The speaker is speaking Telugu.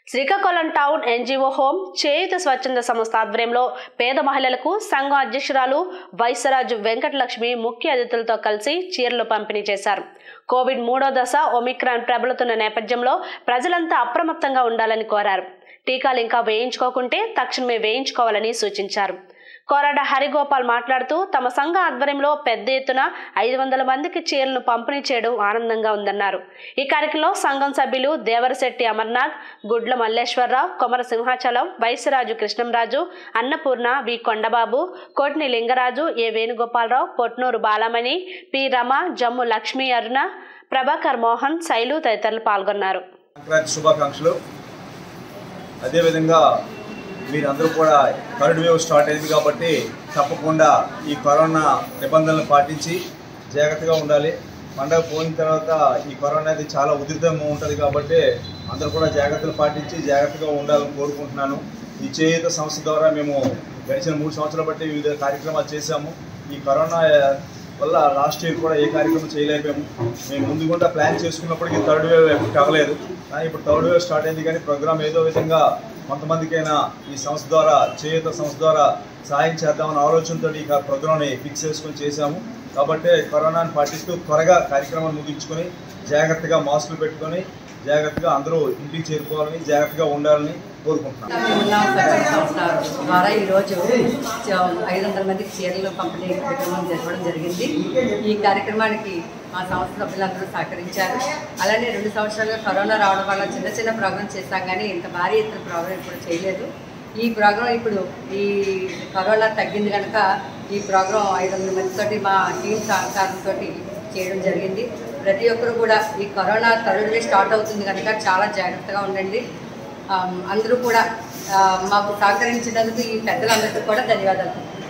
Srikakulam town NGO home Cheyutha స్వచ్ఛంద సంస్థ ఆధ్వర్యంలో పేద మహిళలకు సంఘం అధ్యక్షురాలు వైసరాజు వెంకటలక్ష్మి ముఖ్య అతిథులతో కలిసి చీరలు పంపిణీ చేశారు కోవిడ్ మూడో దశ ఒమిక్రాన్ ప్రబలుతున్న నేపథ్యంలో ప్రజలంతా అప్రమత్తంగా ఉండాలని కోరారు టీకాలు ఇంకా వేయించుకోకుంటే తక్షణమే వేయించుకోవాలని సూచించారు కోరాడ హరిగోపాల్ మాట్లాడుతూ తమ సంఘ ఆధ్వర్యంలో పెద్ద ఎత్తున ఐదు వందల మందికి చీరలను పంపిణీ చేయడం ఆనందంగా ఉందన్నారు ఈ కార్యక్రమంలో సంఘం సభ్యులు Devarasetti Amarnath Gudla Malleswararao Komara Simhachalam Vysyaraju Krishnamraju Annapurna V Kondababu Kotini Lingaraju A Venugopalarao Potnuru Balamani P Rama Jammu Lakshmi Aruna Prabhakar Mohan Sailu తదితరులు పాల్గొన్నారు సంక్రాంతి శుభాకాంక్షలు అదేవిధంగా మీరందరూ కూడా థర్డ్ వేవ్ స్టార్ట్ అయింది కాబట్టి తప్పకుండా ఈ కరోనా నిబంధనలు పాటించి జాగ్రత్తగా ఉండాలి పండగ పోయిన తర్వాత ఈ కరోనా అనేది చాలా ఉధృతంగా ఉంటుంది కాబట్టి అందరూ కూడా జాగ్రత్తలు పాటించి జాగ్రత్తగా ఉండాలని కోరుకుంటున్నాను ఈ చేయూత సంస్థ ద్వారా మేము గడిచిన మూడు సంవత్సరాలు బట్టి వివిధ కార్యక్రమాలు చేశాము ఈ కరోనా వల్ల లాస్ట్ ఇయర్ కూడా ఏ కార్యక్రమం చేయలేకపోయాము మేము ముందు కూడా ప్లాన్ చేసుకున్నప్పటికీ థర్డ్ వేవ్ ఎఫెక్ట్ అవ్వలేదు కానీ ఇప్పుడు థర్డ్ వేవ్ స్టార్ట్ అయింది కానీ ప్రోగ్రామ్ ఏదో విధంగా కొంతమందికైనా ఈ సంస్థ ద్వారా చేయూత సంస్థ ద్వారా సాయం చేద్దామన్న ఆలోచనతో ఈ ప్రోగ్రామ్ని ఫిక్స్ చేసుకొని చేశాము కాబట్టి కరోనాను పాటిస్తూ త్వరగా కార్యక్రమాన్ని ముగించుకొని జాగ్రత్తగా మాస్కులు పెట్టుకొని జాగ్రత్తగా అందరూ ఇంటికి చేరుకోవాలని జాగ్రత్తగా ఉండాలని కోరుకుంటున్నాను ఉన్న స్వచ్ఛంద సంస్థ ద్వారా ఈరోజు ఐదు వందల మందికి చీరలు పంపిణీ కార్యక్రమం జరపడం జరిగింది ఈ కార్యక్రమానికి మా సంస్థ సభ్యులందరూ సహకరించారు అలానే రెండు సంవత్సరాలుగా కరోనా రావడం వల్ల చిన్న చిన్న ప్రోగ్రాం చేశాం కానీ ఇంత భారీ ఎత్తున ప్రోగ్రాం ఇప్పుడు చేయలేదు ఈ ప్రోగ్రాం ఇప్పుడు ఈ కరోనా తగ్గింది కనుక ఈ ప్రోగ్రాం ఐదు వందల మందితోటి మా టీం సహకారంతో చేయడం జరిగింది ప్రతి ఒక్కరు కూడా ఈ కరోనా త్వరలో స్టార్ట్ అవుతుంది కనుక చాలా జాగ్రత్తగా ఉండండి ఆమ్, అందరూ కూడా ఆ, మాకు సహకరించినందుకు ఈ పెద్దలందరికీ కూడా ధన్యవాదాలు